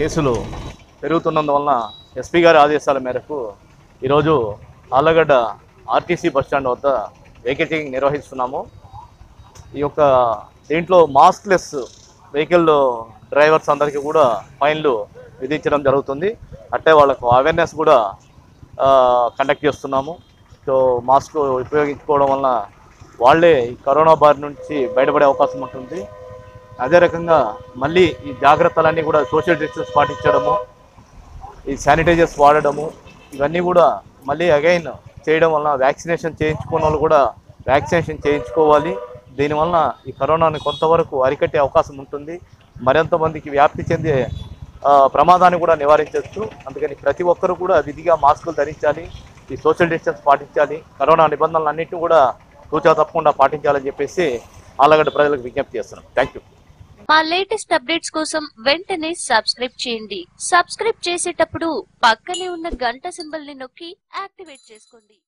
కేసులు పెరుగుతున్నందువలన ఎస్పీ గారి ఆదేశాల మేరకు ఈరోజు ఆలగడ్డ ఆర్టీసీ బస్టాండ్ వద్ద వెహికలింగ్ నిర్వహిస్తున్నాము ఈ యొక్క దీంట్లో మాస్క్లెస్ వెహికల్ డ్రైవర్స్ అందరికీ కూడా ఫైన్లు విధించడం జరుగుతుంది అట్టే వాళ్ళకు అవేర్నెస్ కూడా కండక్ట్ చేస్తున్నాము సో మాస్క్ ఉపయోగించుకోవడం వలన వాళ్ళే ఈ కరోనా బారి నుంచి బయటపడే అవకాశం ఉంటుంది అదే రకంగా మళ్ళీ ఈ జాగ్రత్తలన్నీ కూడా సోషల్ డిస్టెన్స్ పాటించడము ఈ శానిటైజర్స్ వాడడము ఇవన్నీ కూడా మళ్ళీ అగైన్ చేయడం వలన వ్యాక్సినేషన్ చేయించుకున్న వాళ్ళు కూడా వ్యాక్సినేషన్ చేయించుకోవాలి దీనివలన ఈ కరోనాని కొంతవరకు అరికట్టే అవకాశం ఉంటుంది మరింత మందికి వ్యాప్తి చెందే ఆ, ప్రమాదాన్ని కూడా నివారించవచ్చు అందుకని ప్రతి ఒక్కరూ కూడా విధిగా మాస్కులు ధరించాలి ఈ సోషల్ డిస్టెన్స్ పాటించాలి కరోనా నిబంధనలు అన్నింటినీ కూడా తూచా తప్పకుండా పాటించాలని చెప్పేసి ఆలగడ్డ ప్రజలకు విజ్ఞప్తి చేస్తున్నాం థ్యాంక్ యూ మా లేటెస్ట్ అప్డేట్స్ కోసం వెంటనే సబ్స్క్రైబ్ చేయండి సబ్స్క్రైబ్ చేసేటప్పుడు పక్కనే ఉన్న గంట సింబల్ ని నొక్కి యాక్టివేట్ చేసుకోండి